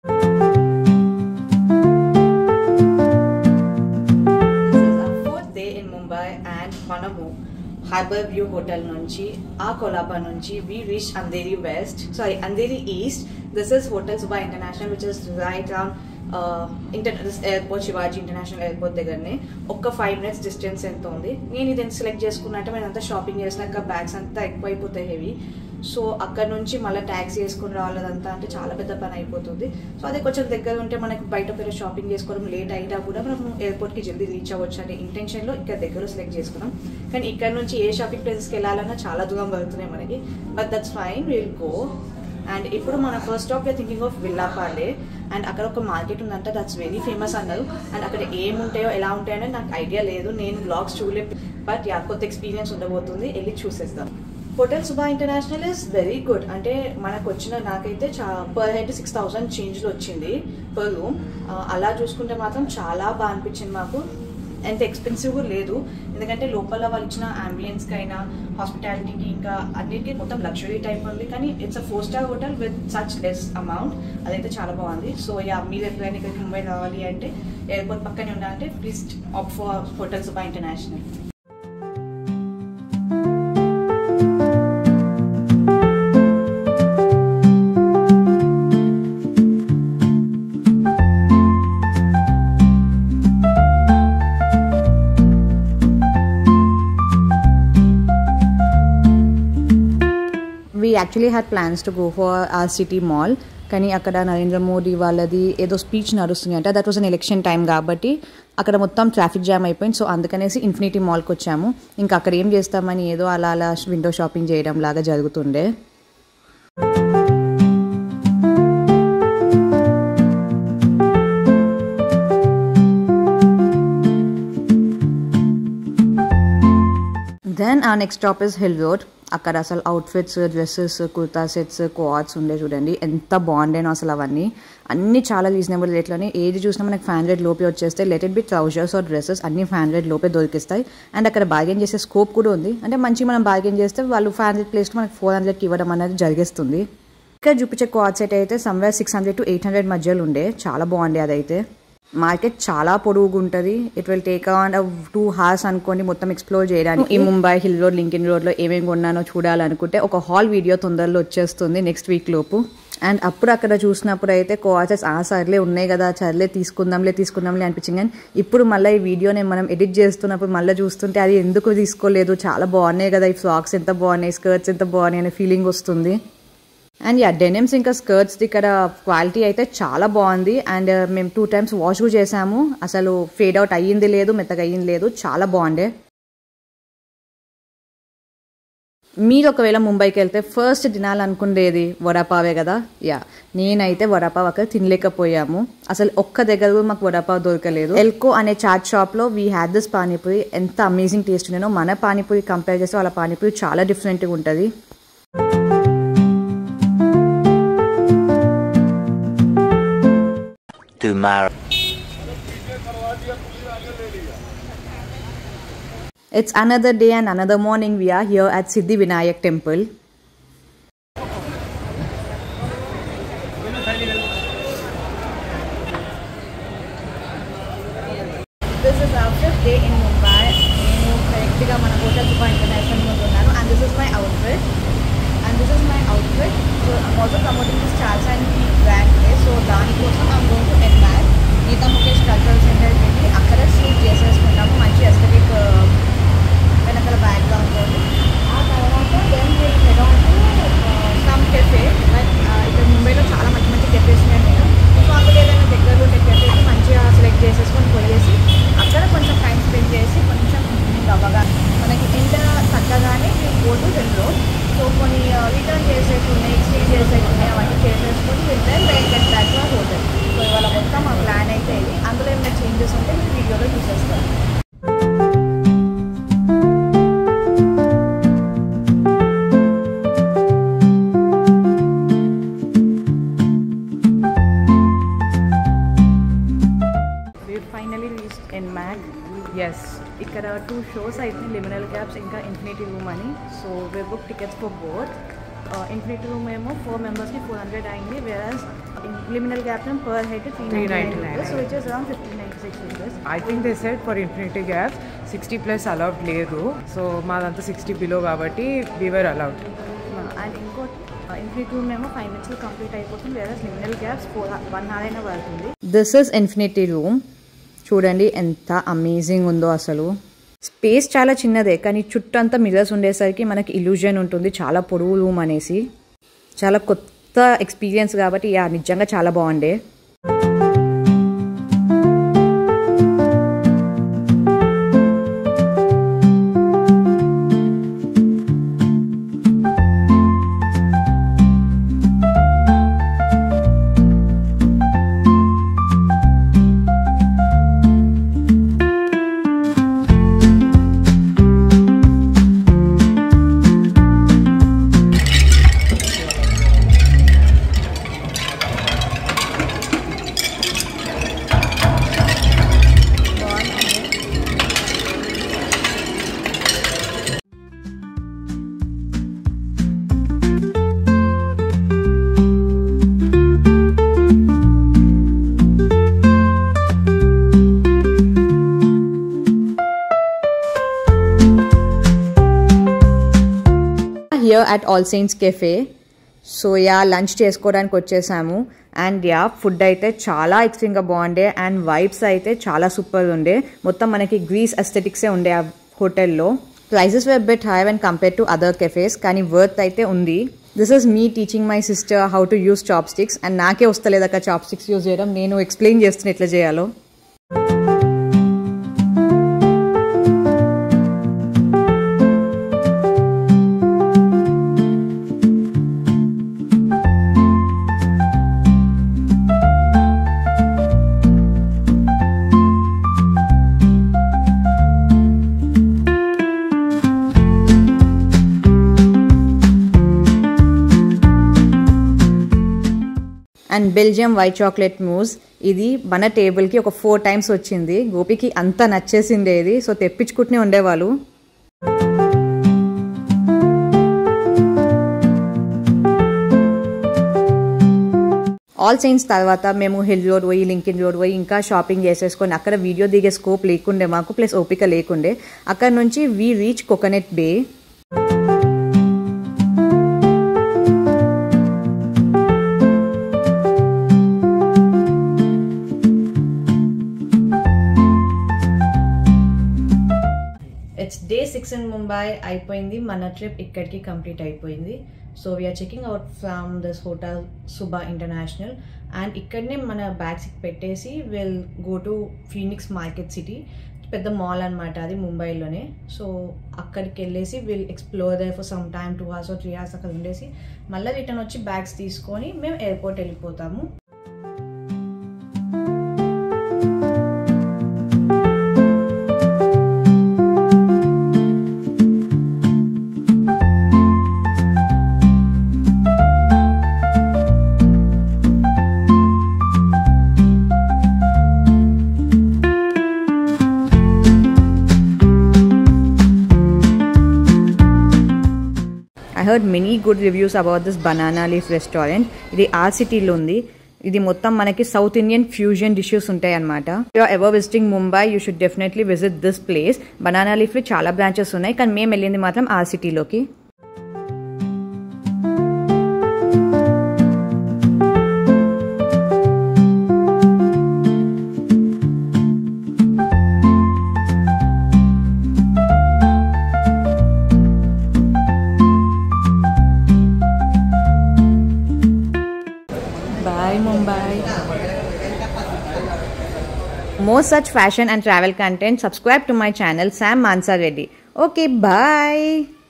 This is our fourth day in Mumbai and మనము harbour view hotel నుంచి ఆ కొలాబా నుంచి we reach Andheri west sorry Andheri east this is hotel Suba international which is right round inter airport Shivaji international airport దగ్గరనే ఒక్క five minutes distance ఎంత ఉంది నేను ఇది సెలెక్ట్ చేసుకున్నట్టే నేను అంతా షాపింగ్ చేసినాక బ్యాగ్స్ అంతా ఎక్కువ అయిపోతాయి హెవీ సో అక్కడ నుంచి మళ్ళీ ట్యాక్సీ వేసుకుని రావాలంతా అంటే చాలా పెద్ద పని అయిపోతుంది సో అదే కొంచెం దగ్గర ఉంటే మనకి బయట పేరు షాపింగ్ చేసుకోవడం లేట్ అయినా కూడా మనం ఎయిర్పోర్ట్కి జల్దీ రీచ్ అవ్వచ్చు అనే ఇంటెన్షన్లో ఇక్కడ దగ్గర సెలెక్ట్ చేసుకున్నాం కానీ ఇక్కడ నుంచి ఏ షాపింగ్ ప్లేసెస్కి వెళ్ళాలన్నా చాలా దూరం పడుతున్నాయి మనకి but that's fine will go and ఇప్పుడు మన first stop thinking of Vile Parle and అక్కడ ఒక మార్కెట్ ఉందంట దట్స్ వెరీ ఫేమస్ అన్నారు అండ్ అక్కడ ఏముంటాయో ఎలా ఉంటాయో నాకు ఐడియా లేదు నేను బ్లాగ్స్ చూడలేదు బట్ యా కొత్త ఎక్స్పీరియన్స్ ఉండబోతుంది వెళ్ళి చూసేస్తాం hotel Suba international is very good అంటే మనకు వచ్చిన నాకైతే చా పర్ హెడ్ సిక్స్ థౌసండ్ చేంజ్లో వచ్చింది పర్ రూమ్ అలా చూసుకుంటే మాత్రం చాలా బాగా అనిపించింది మాకు ఎంత ఎక్స్పెన్సివ్ లేదు ఎందుకంటే లోపల వాళ్ళు ఇచ్చిన అంబియన్స్కి అయినా హాస్పిటాలిటీకి ఇంకా అన్నిటికీ మొత్తం లగ్జరీ టైప్ ఉంది కానీ it's a four star hotel with such less amount అదైతే చాలా బాగుంది సో యా మీరు ఎప్పుడైనా ఇక్కడికి ముంబై రావాలి అంటే ఎయిర్పోర్ట్ పక్కనే ఉండాలంటే please opt for hotel Suba international we actually had plans to go for a city mall కానీ అక్కడ నరేంద్ర మోడీ వాళ్ళది ఏదో స్పీచ్ నడుస్తుంది అంటే that was an election time కాబట్టి అక్కడ మొత్తం ట్రాఫిక్ జామ్ అయిపోయింది సో అందుకనేసి ఇన్ఫినిటీ మాల్కి వచ్చాము ఇంకా అక్కడ ఏం చేస్తామని ఏదో అలా అలా విండో షాపింగ్ చేయడం లాగా జరుగుతుండే then uh next stop is hill road అక్కడ అసలు outfits dresses kurta sets coords ఉండే చూడండి ఎంత బాగుండేనో అసలు అవన్నీ అన్ని చాలా రీజనబుల్ రేట్లోనే ఏది చూసినా మనకి ఫైవ్ హండ్రెడ్ లోపే వచ్చేస్తే let it be trousers or dresses అన్ని ఫైవ్ హండ్రెడ్ లోపే దొరికిస్తాయి అండ్ అక్కడ బార్గెన్ చేసే స్కోప్ కూడా ఉంది అంటే మంచి మనం బార్గెన్ చేస్తే వాళ్ళు ఫైవ్ హండ్రెడ్ ప్లేస్కి మనకి ఫోర్ హండ్రెడ్కి ఇవ్వడం అనేది జరిగిస్తుంది ఇక్కడ చూపించే కోఆట్ సెట్ అయితే somewhere six hundred to eight hundred మధ్యలో ఉండే చాలా బాగుండే అదైతే మార్కెట్ చాలా పొడుగుగా ఉంటుంది it will take on two hours అనుకోండి మొత్తం ఎక్స్ప్లోర్ చేయడానికి ఈ ముంబై హిల్ రోడ్ లింకిన్ రోడ్లో ఏమేమి కొన్నానో చూడాలనుకుంటే ఒక హాల్ వీడియో తొందరలో వచ్చేస్తుంది నెక్స్ట్ వీక్ లోపు అండ్ అప్పుడు అక్కడ చూసినప్పుడు అయితే కోఆచెస్ ఆ సర్లే ఉన్నాయి కదా సర్లే తీసుకుందాంలే తీసుకుందాంలే అనిపించింది కానీ ఇప్పుడు మళ్ళీ ఈ వీడియోని మనం ఎడిట్ చేస్తున్నప్పుడు మళ్ళీ చూస్తుంటే అది ఎందుకు తీసుకోలేదు చాలా బాగున్నాయి కదా ఈ ఫ్రాక్స్ ఎంత బాగున్నాయి స్కర్ట్స్ ఎంత బాగున్నాయి అనే ఫీలింగ్ వస్తుంది అండ్ యా డెనిమ్స్ ఇంకా స్కర్ట్స్ ఇక్కడ క్వాలిటీ అయితే చాలా బాగుంది అండ్ మేము టూ టైమ్స్ వాష్ కూడా చేసాము అసలు ఫేడ్ అవుట్ అయ్యింది లేదు మెత్తగా అయ్యింది లేదు చాలా బాగుండే మీరు ఒకవేళ ముంబైకి వెళ్తే ఫస్ట్ తినాలనుకునేది వడాపావే కదా యా నేనైతే వడాపావ్ అక్కడ తినలేకపోయాము అసలు ఒక్క దగ్గర కూడా మాకు వడాపావ్ దొరకలేదు ఎల్కో అనే చాట్ షాప్ లో వీ హ్యాడ్ దిస్ పానీపూరి ఎంత అమేజింగ్ టేస్ట్ ఉండేనో మన పానీపూరి కంపేర్ చేస్తే వాళ్ళ పానీపూరి చాలా డిఫరెంట్గా ఉంటుంది tomorrow. It's another day and another morning. We are here at Siddhi Vinayak Temple. This is our fifth day in Mumbai నేను కరెక్ట్గా మన హోటల్ సుపా ఇంటర్నేషనల్ ముందు ఉన్నాను and this is my outfit and this is my outfit so I'm also promoting this chars and tea brand day so దానికోసం I'm going to N R Geeta Mukesh cultural సెంటర్కి వెళ్ళి అక్కడ shoot చేసేసుకుంటాము మంచి ఎస్థెటిక్ వెనకాల బ్యాక్గ్రౌండ్తో ఆ తర్వాత then will head on to some cafe like ఇక్కడ ముంబైలో చాలా మంచి మంచి కెఫేస్ ఉన్నాయి నేను సో అందులో ఏదైనా దగ్గరలో ఉండే కెఫేకి మంచిగా సెలెక్ట్ చేసేసుకొని పోయేసి అక్కడ కొంచెం టైం స్పెండ్ చేసి కొంచెం ఈవినింగ్ అవ్వగా మనకి ఎండ తగ్గగానే మేము గోటు రెండు సో కొన్ని రిటర్న్ చేసేసి ఉన్నాయి ఎక్స్చేంజ్ చేసేసి ఉన్నాయి అవన్నీ చేసేసుకొని return like get back to hotel so ఇవాళ మొత్తం మా ప్లాన్ అయితే ఇది అందులో ఏమైనా చేంజెస్ ఉంటే మీరు వీడియోలో చూసేస్తారు finally reach in mac S ఇక్కడ టూ షోస్ అయితే లిమినల్ గ్యాప్స్ ఇంకా ఇన్ఫినిటీ రూమ్ అని so we book tickets for both infinity room ఏమో ఫోర్ మెంబర్స్కి ఫోర్ హండ్రెడ్ అయింది whereas liminal gap per head three ninety 399. So which is around fifteen ninety six rupees I think they set for infinity gap sixty plus allowed లేదు so మాదంతా sixty below కాబట్టి we were allowed and ఇంకోటి infinity room ఏమో five మినిట్స్లో complete అయిపోతుంది whereas liminal gaps four one hour అయినా పడుతుంది this is infinity room చూడండి ఎంత అమేజింగ్ ఉందో అసలు స్పేస్ చాలా చిన్నదే కానీ చుట్టంతా మిర్రర్స్ ఉండేసరికి మనకి ఇల్యూజన్ ఉంటుంది చాలా పొడవు రూమ్ అనేసి చాలా కొత్త ఎక్స్పీరియన్స్ కాబట్టి యా నిజంగా చాలా బాగుండే here at All Saints cafe so yeah lunch చేసుకోవడానికి వచ్చేసాము అండ్ యా ఫుడ్ అయితే చాలా ఎక్స్ట్రీమ్గా బాగుండే అండ్ వైబ్స్ అయితే చాలా సూపర్ ఉండే మొత్తం మనకి గ్రీస్ అస్థెటిక్సే ఉండే ఆ హోటల్లో prices were bit high and compare to other cafes కానీ వర్త్ అయితే ఉంది this is me teaching my sister how to use chopsticks and నాకే వస్తలేదు అక్కడ చాప్ స్టిక్స్ యూజ్ చేయడం నేను ఎక్స్ప్లెయిన్ చేస్తున్నా ఎట్లా చేయాలో and Belgium white chocolate mousse ఇది మన టేబుల్కి ఒక ఫోర్ టైమ్స్ వచ్చింది గోపికి అంత నచ్చేసిందే ఇది సో తెప్పించుకుంటూనే ఉండేవాళ్ళు ఆల్ సైన్స్ తర్వాత మేము హిల్ రోడ్ పోయి లింకిన్ రోడ్ పోయి ఇంకా షాపింగ్ చేసేసుకొని అక్కడ వీడియో దిగే స్కోప్ లేకుండే మాకు ప్లస్ ఓపిక లేకుండే అక్కడ నుంచి we reach coconut bay it's day six in Mumbai అయిపోయింది మన ట్రిప్ ఇక్కడికి కంప్లీట్ అయిపోయింది so we're checking out from this hotel Suba international and ఇక్కడనే మన బ్యాగ్స్ పెట్టేసి will go to Phoenix Market City పెద్ద మాల్ అనమాట అది ముంబైలోనే సో అక్కడికి వెళ్ళేసి will explore they for some time two hours three hours అక్కడ ఉండేసి మళ్ళీ రిటర్న్ వచ్చి బ్యాగ్స్ తీసుకొని మేము ఎయిర్పోర్ట్ వెళ్ళిపోతాము I heard many good reviews about this Banana Leaf restaurant ఇది ఆ సిటీలో ఉంది ఇది మొత్తం మనకి సౌత్ ఇండియన్ ఫ్యూజన్ డిషెస్ ఉంటాయి అనమాట you ever visiting Mumbai you should definitely visit this place Banana Leaf చాలా బ్రాంచెస్ ఉన్నాయి కానీ మేము వెళ్ళింది మాత్రం ఆ సిటీలోకి Bye, Mumbai. More such fashion and travel content, subscribe to my channel Sam Mansa Reddy. Okay, bye.